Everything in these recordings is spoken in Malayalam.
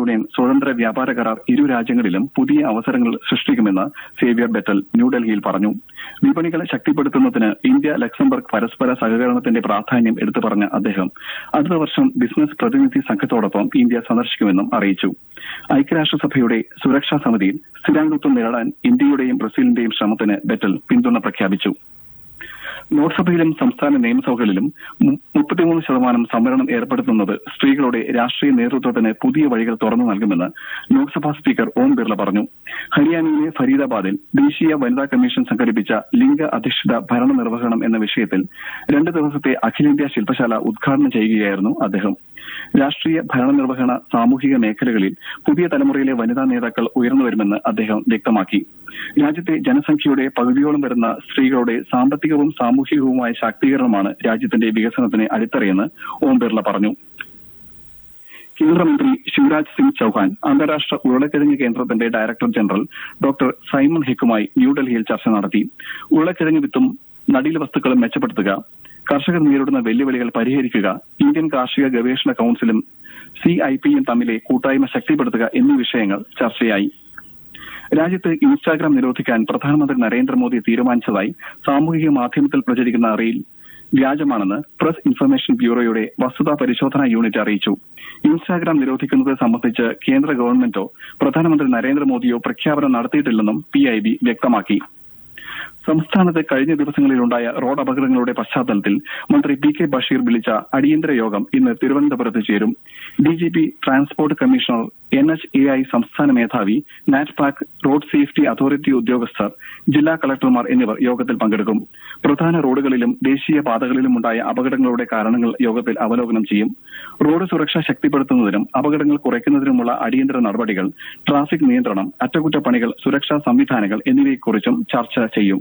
യൂണിയൻ സ്വതന്ത്ര വ്യാപാര കരാർ ഇരു രാജ്യങ്ങളിലും പുതിയ അവസരങ്ങൾ സൃഷ്ടിക്കുമെന്ന് സേവ്യർ ബെറ്റൽ ന്യൂഡൽഹിയിൽ പറഞ്ഞു വിപണികളെ ശക്തിപ്പെടുത്തുന്നതിന് ഇന്ത്യ ലക്സംബർഗ് പരസ്പര സഹകരണത്തിന്റെ പ്രാധാന്യം എടുത്തു പറഞ്ഞ അദ്ദേഹം അടുത്ത വർഷം ബിസിനസ് പ്രതിനിധി സംഘത്തോടൊപ്പം ഇന്ത്യ സന്ദർശിക്കുമെന്നും അറിയിച്ചു ഐക്യരാഷ്ട്രസഭയുടെ സുരക്ഷാ സമിതിയിൽ സ്ഥിരാംഗത്വം നേടാൻ ഇന്ത്യയുടെയും ബ്രസീലിന്റെയും ശ്രമത്തിന് ബെറ്റൽ പിന്തുണ പ്രഖ്യാപിച്ചു ലോക്സഭയിലും സംസ്ഥാന നിയമസഭകളിലും മു- മുപ്പത്തിമൂന്ന് ശതമാനം സംവരണം ഏർപ്പെടുത്തുന്നത് സ്ത്രീകളുടെ രാഷ്ട്രീയ നേതൃത്വത്തിന് പുതിയ വഴികൾ തുറന്നു നൽകുമെന്ന് ലോക്സഭാ സ്പീക്കർ ഓം ബിർള പറഞ്ഞു ഹരിയാനയിലെ ഫരീദാബാദിൽ ദേശീയ വനിതാ കമ്മീഷൻ സംഘടിപ്പിച്ച ലിംഗ അധിഷ്ഠിത ഭരണ നിർവഹണം എന്ന വിഷയത്തിൽ രണ്ട് ദിവസത്തെ അഖിലേന്ത്യാ ശില്പശാല ഉദ്ഘാടനം ചെയ്യുകയായിരുന്നു അദ്ദേഹം രാഷ്ട്രീയ ഭരണനിർവഹണ സാമൂഹിക മേഖലകളിൽ പുതിയ തലമുറയിലെ വനിതാ നേതാക്കൾ ഉയർന്നുവരുമെന്ന് അദ്ദേഹം വ്യക്തമാക്കി രാജ്യത്തെ ജനസംഖ്യയുടെ പകുതിയോളം വരുന്ന സ്ത്രീകളുടെ സാമ്പത്തികവും സാമൂഹികവുമായ ശാക്തീകരണമാണ് രാജ്യത്തിന്റെ വികസനത്തിന് അടിത്തറയെന്ന് ഓം ബിർള പറഞ്ഞു കേന്ദ്രമന്ത്രി ശിവരാജ് സിംഗ് ചൌഹാൻ അന്താരാഷ്ട്ര ഉരുളക്കിഴങ്ങ് കേന്ദ്രത്തിന്റെ ഡയറക്ടർ ജനറൽ ഡോക്ടർ സൈമൺ ഹിക്കുമായി ന്യൂഡൽഹിയിൽ ചർച്ച നടത്തി ഉരുളക്കിഴങ്ങ് വിത്തും നടീൽ വസ്തുക്കളും മെച്ചപ്പെടുത്തുക കർഷകർ നേരിടുന്ന വെല്ലുവിളികൾ പരിഹരിക്കുക ഇന്ത്യൻ കാർഷിക ഗവേഷണ കൌൺസിലും സി ഐ പിയും തമ്മിലെ കൂട്ടായ്മ ശക്തിപ്പെടുത്തുക എന്നീ വിഷയങ്ങൾ ചർച്ചയായി രാജ്യത്ത് ഇൻസ്റ്റാഗ്രാം നിരോധിക്കാൻ പ്രധാനമന്ത്രി നരേന്ദ്രമോദി തീരുമാനിച്ചതായി സാമൂഹിക മാധ്യമത്തിൽ പ്രചരിക്കുന്ന റീൽ വ്യാജമാണെന്ന് പ്രസ് ഇൻഫർമേഷൻ ബ്യൂറോയുടെ വസ്തുതാ പരിശോധനാ യൂണിറ്റ് അറിയിച്ചു ഇൻസ്റ്റാഗ്രാം നിരോധിക്കുന്നത് സംബന്ധിച്ച് കേന്ദ്ര ഗവൺമെന്റോ പ്രധാനമന്ത്രി നരേന്ദ്രമോദിയോ പ്രഖ്യാപനം നടത്തിയിട്ടില്ലെന്നും പി ഐ ബി വ്യക്തമാക്കി സംസ്ഥാനത്ത് കഴിഞ്ഞ ദിവസങ്ങളിലുണ്ടായ റോഡ് അപകടങ്ങളുടെ പശ്ചാത്തലത്തിൽ മന്ത്രി പി കെ ബഷീർ വിളിച്ച അടിയന്തര യോഗം ഇന്ന് തിരുവനന്തപുരത്ത് ചേരും DGP transport commissioner N H A I സംസ്ഥാന മേധാവി നാറ്റ്പാക് റോഡ് സേഫ്റ്റി അതോറിറ്റി ഉദ്യോഗസ്ഥർ ജില്ലാ കളക്ടർമാർ എന്നിവർ യോഗത്തിൽ പങ്കെടുക്കും പ്രധാന റോഡുകളിലും ദേശീയ പാതകളിലും ഉണ്ടായ അപകടങ്ങളുടെ കാരണങ്ങൾ യോഗത്തിൽ അവലോകനം ചെയ്യും റോഡ് സുരക്ഷ ശക്തിപ്പെടുത്തുന്നതിനും അപകടങ്ങൾ കുറയ്ക്കുന്നതിനുമുള്ള അടിയന്തര നടപടികൾ ട്രാഫിക് നിയന്ത്രണം അറ്റകുറ്റപ്പണികൾ സുരക്ഷാ സംവിധാനങ്ങൾ എന്നിവയെക്കുറിച്ചും ചർച്ച ചെയ്യും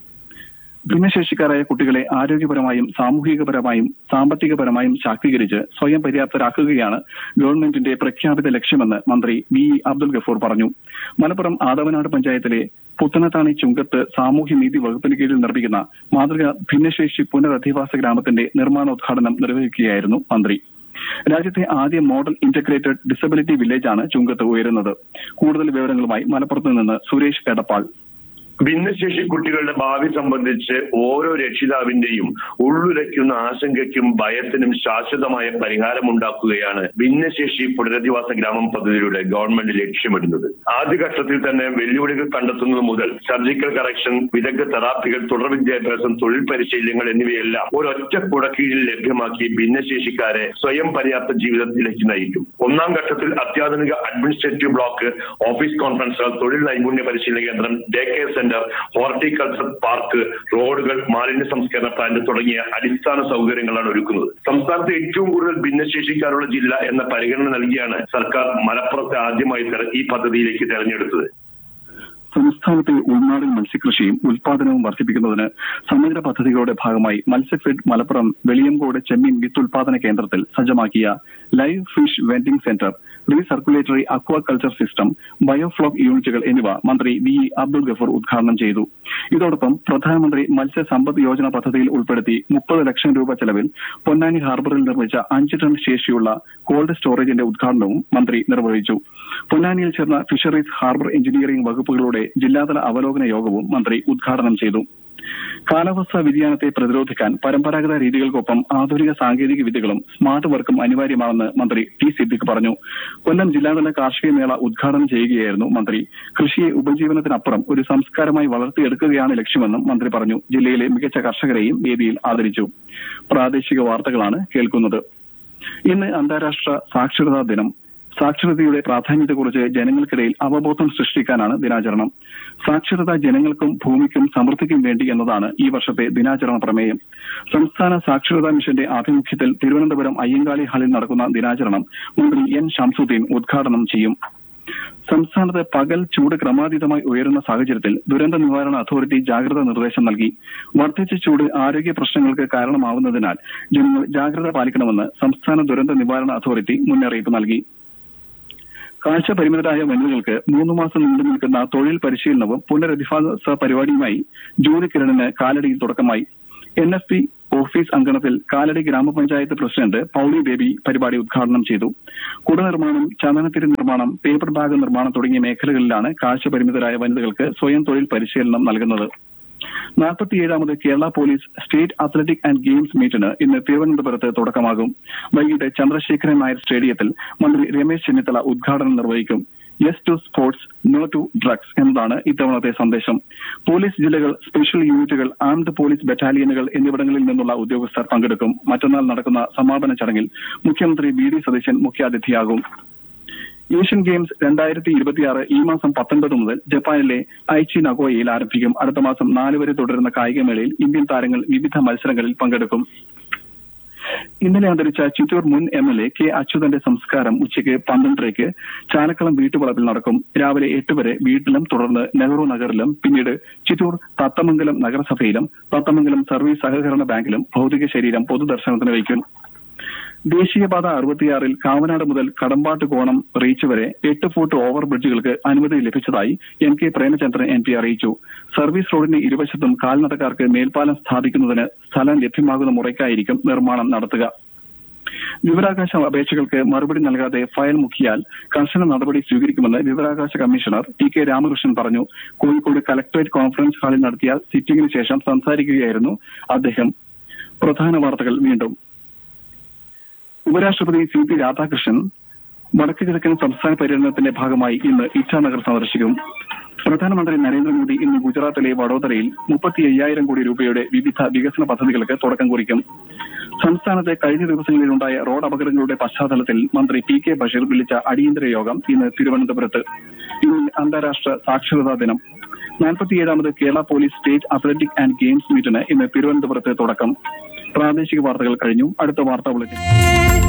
ഭിന്നശേഷിക്കാരായ കുട്ടികളെ ആരോഗ്യപരമായും സാമൂഹികപരമായും സാമ്പത്തികപരമായും ശാക്തീകരിച്ച് സ്വയം പര്യാപ്തരാക്കുകയാണ് ഗവൺമെന്റിന്റെ പ്രഖ്യാപിത ലക്ഷ്യമെന്ന് മന്ത്രി വി ഇ അബ്ദുൽ ഗഫൂർ പറഞ്ഞു മലപ്പുറം ആദവനാട് പഞ്ചായത്തിലെ പുത്തനത്താണി ചുങ്കത്ത് സാമൂഹ്യനീതി വകുപ്പിന് കീഴിൽ നിർമ്മിക്കുന്ന മാതൃക ഭിന്നശേഷി പുനരധിവാസ ഗ്രാമത്തിന്റെ നിർമ്മാണോദ്ഘാടനം നിർവഹിക്കുകയായിരുന്നു മന്ത്രി രാജ്യത്തെ ആദ്യ മോഡൽ ഇന്റഗ്രേറ്റഡ് ഡിസബിലിറ്റി വില്ലേജാണ് ചുങ്കത്ത് ഉയരുന്നത് കൂടുതൽ വിവരങ്ങളുമായി മലപ്പുറത്ത് നിന്ന് സുരേഷ് എടപ്പാൾ ഭിന്നശേഷി കുട്ടികളുടെ ഭാവി സംബന്ധിച്ച് ഓരോ രക്ഷിതാവിന്റെയും ഉള്ളുലയ്ക്കുന്ന ആശങ്കയ്ക്കും ഭയത്തിനും ശാശ്വതമായ പരിഹാരമുണ്ടാക്കുകയാണ് ഭിന്നശേഷി പുനരധിവാസ ഗ്രാമം പദ്ധതിയിലൂടെ ഗവൺമെന്റ് ലക്ഷ്യമിടുന്നത് ആദ്യഘട്ടത്തിൽ തന്നെ വെല്ലുവിളികൾ കണ്ടെത്തുന്നത് മുതൽ സർജിക്കൽ കറക്ഷൻ വിദഗ്ധ തെറാപ്പികൾ തുടർ വിദ്യാഭ്യാസം തൊഴിൽ പരിശീലനങ്ങൾ എന്നിവയെല്ലാം ഒരൊറ്റ കുടക്കീഴിൽ ലഭ്യമാക്കി ഭിന്നശേഷിക്കാരെ സ്വയം പര്യാപ്ത ജീവിതത്തിലേക്ക് നയിക്കും ഒന്നാം ഘട്ടത്തിൽ അത്യാധുനിക administrative block office conference hall തൊഴിൽ നൈപുണ്യ പരിശീലന കേന്ദ്രം day care centre horticulture park റോഡുകൾ മാലിന്യ സംസ്കരണ പ്ലാന്റ് തുടങ്ങിയ അടിസ്ഥാന സൗകര്യങ്ങളാണ് ഒരുക്കുന്നത് സംസ്ഥാനത്ത് ഏറ്റവും കൂടുതൽ ഭിന്നശേഷിക്കാരുള്ള ജില്ല എന്ന പരിഗണന നൽകിയാണ് സർക്കാർ മലപ്പുറത്തെ ആദ്യമായി തെര- ഈ പദ്ധതിയിലേക്ക് തെരഞ്ഞെടുത്തത് സംസ്ഥാനത്തെ ഉൾനാടൻ മത്സ്യകൃഷിയും ഉൽപാദനവും വർദ്ധിപ്പിക്കുന്നതിന് സമഗ്ര പദ്ധതികളുടെ ഭാഗമായി മത്സ്യഫെഡ് മലപ്പുറം വെളിയങ്കോട് ചെമ്മീൻ വിത്ത് ഉൽപാദന കേന്ദ്രത്തിൽ സജ്ജമാക്കിയ live fish vending centre recirculatory aquaculture system biofloc യൂണിറ്റുകൾ എന്നിവ മന്ത്രി വി ഇ അബ്ദുൾ ഗഫൂർ ഉദ്ഘാടനം ചെയ്തു ഇതോടൊപ്പം പ്രധാനമന്ത്രി മത്സ്യ സമ്പദ് യോജന പദ്ധതിയിൽ ഉൾപ്പെടുത്തി മുപ്പത് ലക്ഷം രൂപ ചെലവിൽ പൊന്നാനി ഹാർബറിൽ നിർമ്മിച്ച അഞ്ച് ടൺ ശേഷിയുള്ള കോൾഡ് സ്റ്റോറേജിന്റെ ഉദ്ഘാടനവും മന്ത്രി നിർവഹിച്ചു പൊന്നാനിയിൽ ചേർന്ന ഫിഷറീസ് ഹാർബർ എഞ്ചിനീയറിംഗ് വകുപ്പുകളുടെ ജില്ലാതല അവലോകന യോഗവും മന്ത്രി ഉദ്ഘാടനം ചെയ്തു കാലാവസ്ഥാ വ്യതിയാനത്തെ പ്രതിരോധിക്കാൻ പരമ്പരാഗത രീതികൾക്കൊപ്പം ആധുനിക സാങ്കേതിക വിദ്യകളും സ്മാർട്ട് വർക്കും അനിവാര്യമാണെന്ന് മന്ത്രി ടി സിദ്ദിഖ് പറഞ്ഞു കൊല്ലം ജില്ലാതല കാർഷിക മേള ഉദ്ഘാടനം ചെയ്യുകയായിരുന്നു മന്ത്രി കൃഷിയെ ഉപജീവനത്തിനപ്പുറം ഒരു സംസ്കാരമായി വളർത്തിയെടുക്കുകയാണ് ലക്ഷ്യമെന്നും മന്ത്രി പറഞ്ഞു ജില്ലയിലെ മികച്ച കർഷകരെയും വേദിയിൽ ആദരിച്ചു പ്രാദേശിക വാർത്തകളാണ് കേൾക്കുന്നത് ഇന്ന് അന്താരാഷ്ട്ര സാക്ഷരതാ ദിനം സാക്ഷരതയുടെ പ്രാധാന്യത്തെക്കുറിച്ച് ജനങ്ങൾക്കിടയിൽ അവബോധം സൃഷ്ടിക്കാനാണ് ദിനാചരണം സാക്ഷരത ജനങ്ങൾക്കും ഭൂമിക്കും സമൃദ്ധിക്കും വേണ്ടി എന്നതാണ് ഈ വർഷത്തെ ദിനാചരണ പ്രമേയം സംസ്ഥാന സാക്ഷരതാ മിഷന്റെ ആഭിമുഖ്യത്തിൽ തിരുവനന്തപുരം അയ്യങ്കാളി ഹാളിൽ നടക്കുന്ന ദിനാചരണം മന്ത്രി എൻ ഷംസുദ്ദീൻ ഉദ്ഘാടനം ചെയ്യും സംസ്ഥാനത്ത് പകൽ ചൂട് ക്രമാതീതമായി ഉയരുന്ന സാഹചര്യത്തിൽ ദുരന്ത നിവാരണ അതോറിറ്റി ജാഗ്രതാ നിർദ്ദേശം നൽകി വർദ്ധിച്ച ചൂട് ആരോഗ്യ പ്രശ്നങ്ങൾക്ക് കാരണമാവുന്നതിനാൽ ജനങ്ങൾ ജാഗ്രത പാലിക്കണമെന്ന് സംസ്ഥാന ദുരന്ത നിവാരണ അതോറിറ്റി മുന്നറിയിപ്പ് നൽകി കാഴ്ച പരിമിതരായ വനിതകൾക്ക് മൂന്ന് മാസം നീണ്ടു നിൽക്കുന്ന തൊഴിൽ പരിശീലനവും പുനരധിവാസ പരിപാടിയുമായി ജൂലി കിരണിന് കാലടിയിൽ തുടക്കമായി എൻ എഫ് പി ഓഫീസ് അങ്കണത്തിൽ കാലടി ഗ്രാമപഞ്ചായത്ത് പ്രസിഡന്റ് പൌളി ബേബി പരിപാടി ഉദ്ഘാടനം ചെയ്തു കുട നിർമ്മാണം ചന്ദനത്തിരി നിർമ്മാണം പേപ്പർ ബാഗ് നിർമ്മാണം തുടങ്ങിയ മേഖലകളിലാണ് കാഴ്ച പരിമിതരായ വനിതകൾക്ക് സ്വയം തൊഴിൽ പരിശീലനം നൽകുന്നത് നാൽപ്പത്തിയേഴാമത് Kerala police state athletic and games മീറ്റിന് ഇന്ന് തിരുവനന്തപുരത്ത് തുടക്കമാകും വൈകിട്ട് ചന്ദ്രശേഖരൻ നായർ സ്റ്റേഡിയത്തിൽ മന്ത്രി രമേശ് ചെന്നിത്തല ഉദ്ഘാടനം നിർവഹിക്കും yes to sports no to drugs എന്നതാണ് ഇത്തവണത്തെ സന്ദേശം പോലീസ് ജില്ലകൾ സ്പെഷ്യൽ യൂണിറ്റുകൾ ആംഡ് പോലീസ് ബറ്റാലിയനുകൾ എന്നിവിടങ്ങളിൽ നിന്നുള്ള ഉദ്യോഗസ്ഥർ പങ്കെടുക്കും മറ്റന്നാൾ നടക്കുന്ന സമാപന ചടങ്ങിൽ മുഖ്യമന്ത്രി വി ഡി സതീശൻ മുഖ്യാതിഥിയാകും ഏഷ്യൻ ഗെയിംസ് രണ്ടായിരത്തി ഇരുപത്തിയാറ് ഈ മാസം പത്തൊൻപത് മുതൽ ജപ്പാനിലെ ഐച്ചി നഗോയയിൽ ആരംഭിക്കും അടുത്ത മാസം നാല് വരെ തുടരുന്ന കായികമേളയിൽ ഇന്ത്യൻ താരങ്ങൾ വിവിധ മത്സരങ്ങളിൽ പങ്കെടുക്കും ഇന്നലെ അന്തരിച്ച ചിറ്റൂർ മുൻ എം എൽ എ കെ അച്യുതന്റെ സംസ്കാരം ഉച്ചയ്ക്ക് പന്ത്രണ്ടരയ്ക്ക് ചാലക്കളം വീട്ടുവളപ്പിൽ നടക്കും രാവിലെ എട്ട് വരെ വീട്ടിലും തുടർന്ന് നെഹ്റു നഗറിലും പിന്നീട് ചിറ്റൂർ തത്തമംഗലം നഗരസഭയിലും തത്തമംഗലം സർവീസ് സഹകരണ ബാങ്കിലും ഭൗതിക ശരീരം പൊതുദർശനത്തിന് വയ്ക്കും ദേശീയപാത അറുപത്തിയാറിൽ കാവനാട് മുതൽ കടമ്പാട്ട് കോണം റീച്ച് വരെ എട്ട് ഫുട്ട് ഓവർ ബ്രിഡ്ജുകൾക്ക് അനുമതി ലഭിച്ചതായി N K Premachandran M P അറിയിച്ചു സർവീസ് റോഡിന് ഇരുവശത്തും കാൽനടക്കാർക്ക് മേൽപ്പാലം സ്ഥാപിക്കുന്നതിന് സ്ഥലം ലഭ്യമാകുന്ന മുറയ്ക്കായിരിക്കും നിർമ്മാണം നടത്തുക വിവരാകാശ അപേക്ഷകൾക്ക് മറുപടി നൽകാതെ ഫയൽ മുക്കിയാൽ കർശന നടപടി സ്വീകരിക്കുമെന്ന് വിവരാകാശ കമ്മീഷണർ ടി കെ രാമകൃഷ്ണൻ പറഞ്ഞു കോഴിക്കോട് കലക്ടറേറ്റ് കോൺഫറൻസ് ഹാളിൽ നടത്തിയ സിറ്റിംഗിന് ശേഷം സംസാരിക്കുകയായിരുന്നു അദ്ദേഹം പ്രധാന വാർത്തകൾ വീണ്ടും ഉപരാഷ്ട്രപതി സി പി രാധാകൃഷ്ണൻ വടക്ക് കിഴക്കൻ സംസ്ഥാന പര്യടനത്തിന്റെ ഭാഗമായി ഇന്ന് ഇറ്റാനഗർ സന്ദർശിക്കും പ്രധാനമന്ത്രി നരേന്ദ്രമോദി ഇന്ന് ഗുജറാത്തിലെ വഡോദരയിൽ മുപ്പത്തി അയ്യായിരം കോടി രൂപയുടെ വിവിധ വികസന പദ്ധതികൾക്ക് തുടക്കം കുറിക്കും സംസ്ഥാനത്തെ കഴിഞ്ഞ ദിവസങ്ങളിലുണ്ടായ റോഡ് അപകടങ്ങളുടെ പശ്ചാത്തലത്തിൽ മന്ത്രി പി കെ ബഷീർ വിളിച്ച അടിയന്തര യോഗം ഇന്ന് തിരുവനന്തപുരത്ത് ഇന്ന് അന്താരാഷ്ട്ര സാക്ഷരതാ ദിനം നാൽപ്പത്തിയേഴാമത് Kerala police state athletic and games മീറ്റിന് ഇന്ന് തിരുവനന്തപുരത്ത് തുടക്കം പ്രാദേശിക വാർത്തകൾ കഴിഞ്ഞു അടുത്ത വാർത്താ ബുള്ളറ്റിൻ